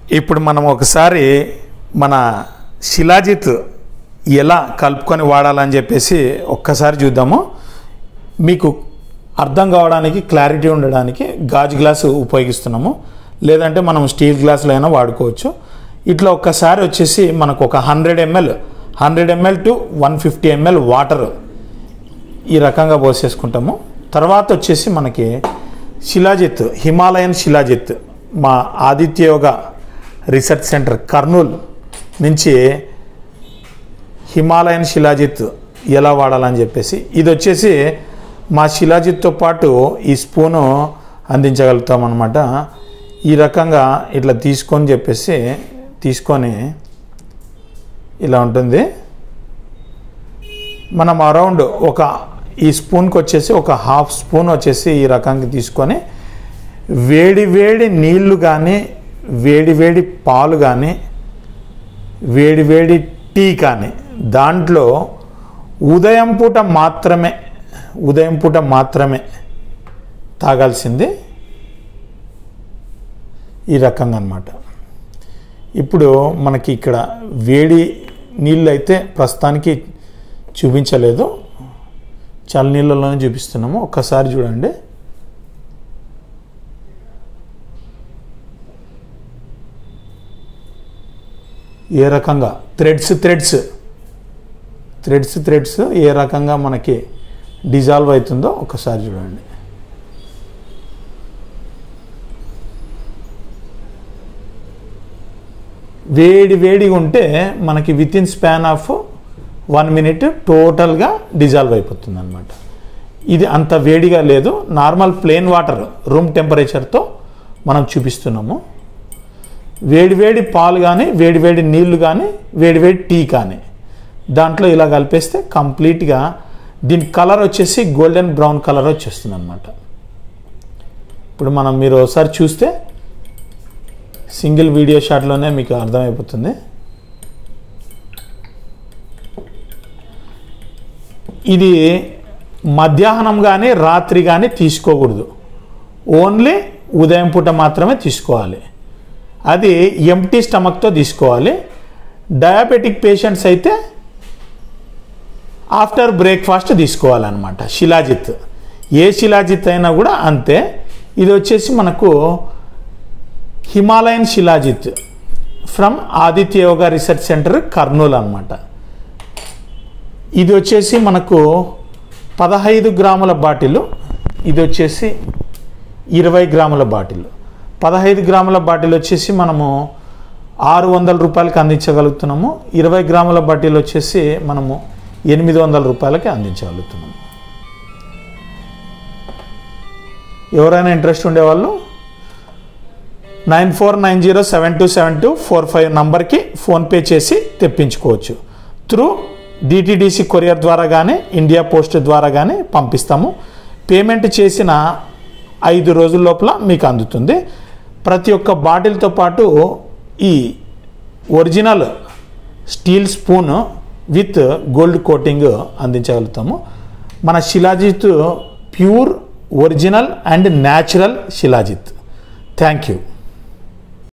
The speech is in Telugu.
ఇప్పుడు మనం ఒకసారి మన శిలాజిత్ ఎలా కలుపుకొని వాడాలని చెప్పేసి ఒక్కసారి చూద్దాము మీకు అర్థం కావడానికి క్లారిటీ ఉండడానికి గాజు గ్లాసు ఉపయోగిస్తున్నాము లేదంటే మనం స్టీల్ గ్లాసులు అయినా వాడుకోవచ్చు ఇట్లా ఒక్కసారి వచ్చేసి మనకు ఒక hundred ML hundred ML to one fifty ML water ఈ రకంగా పోసేసుకుంటాము తర్వాత వచ్చేసి మనకి శిలాజిత్ హిమాలయన్ శిలాజిత్ మా ఆదిత్య యోగ రీసెర్చ్ సెంటర్ కర్నూలు నుంచి హిమాలయన్ శిలాజిత్ ఎలా వాడాలని చెప్పేసి ఇది వచ్చేసి మా శిలాజిత్తో పాటు ఈ స్పూను అందించగలుగుతాం అనమాట ఈ రకంగా ఇట్లా తీసుకొని చెప్పేసి తీసుకొని ఇలా ఉంటుంది మనం అరౌండ్ ఒక ఈ స్పూన్కి వచ్చేసి ఒక హాఫ్ స్పూన్ వచ్చేసి ఈ రకంగా తీసుకొని వేడి వేడి నీళ్లు కానీ వేడి వేడి పాలు కానీ వేడి వేడి టీ కానీ దాంట్లో ఉదయం పూట మాత్రమే ఉదయం పూట మాత్రమే తాగాల్సింది ఈ రకంగా అన్నమాట ఇప్పుడు మనకి ఇక్కడ వేడి నీళ్ళు అయితే ప్రస్తుతానికి చూపించలేదు చల్ల నీళ్ళలోనే చూపిస్తున్నాము ఒక్కసారి చూడండి ఏ రకంగా థ్రెడ్స్ థ్రెడ్స్ థ్రెడ్స్ థ్రెడ్స్ ఏ రకంగా మనకి డిజాల్వ్ అవుతుందో ఒకసారి చూడండి వేడి వేడిగా ఉంటే మనకి with in span of one minute టోటల్గా డిజాల్వ్ అయిపోతుంది అనమాట ఇది అంత వేడిగా లేదు నార్మల్ ప్లేన్ వాటర్ రూమ్ టెంపరేచర్తో మనం చూపిస్తున్నాము వేడివేడి పాలు కానీ వేడివేడి నీళ్లు కానీ వేడివేడి టీ కానీ దాంట్లో ఇలా కలిపేస్తే కంప్లీట్గా దీని కలర్ వచ్చేసి గోల్డెన్ బ్రౌన్ కలర్ వచ్చేస్తుంది అనమాట ఇప్పుడు మనం మీరు ఒకసారి చూస్తే సింగిల్ వీడియో షాట్లోనే మీకు అర్థమైపోతుంది ఇది మధ్యాహ్నం కానీ రాత్రి కానీ తీసుకోకూడదు ఓన్లీ ఉదయం పూట మాత్రమే తీసుకోవాలి అది ఎంటీ స్టమక్తో తీసుకోవాలి డయాబెటిక్ పేషెంట్స్ అయితే ఆఫ్టర్ బ్రేక్ఫాస్ట్ తీసుకోవాలన్నమాట శిలాజిత్ ఏ శిలాజిత్ అయినా కూడా అంతే ఇది వచ్చేసి మనకు Himalayan shilajit from Aditya Yoga research centre Kurnool అనమాట ఇది వచ్చేసి మనకు పదహైదు గ్రాముల బాటిల్ ఇది వచ్చేసి ఇరవై గ్రాముల బాటిల్ పదహైదు గ్రాముల బాటిల్ వచ్చేసి మనము ఆరు వందల రూపాయలకి అందించగలుగుతున్నాము ఇరవై గ్రాముల బాటిల్ వచ్చేసి మనము ఎనిమిది వందల రూపాయలకి అందించగలుగుతున్నాము ఎవరైనా ఇంట్రెస్ట్ ఉండేవాళ్ళు nine four nine zero seven two seven two four five నంబర్కి ఫోన్పే చేసి తెప్పించుకోవచ్చు త్రూ డిటిడిసి కొరియర్ ద్వారా కానీ ఇండియా పోస్ట్ ద్వారా కానీ పంపిస్తాము పేమెంట్ చేసిన ఐదు రోజుల లోపల మీకు అందుతుంది ప్రతి ఒక్క బాటిల్తో పాటు ఈ original steel spoon with gold coating అందించగలుగుతాము మన shilajit pure original and natural shilajit thank you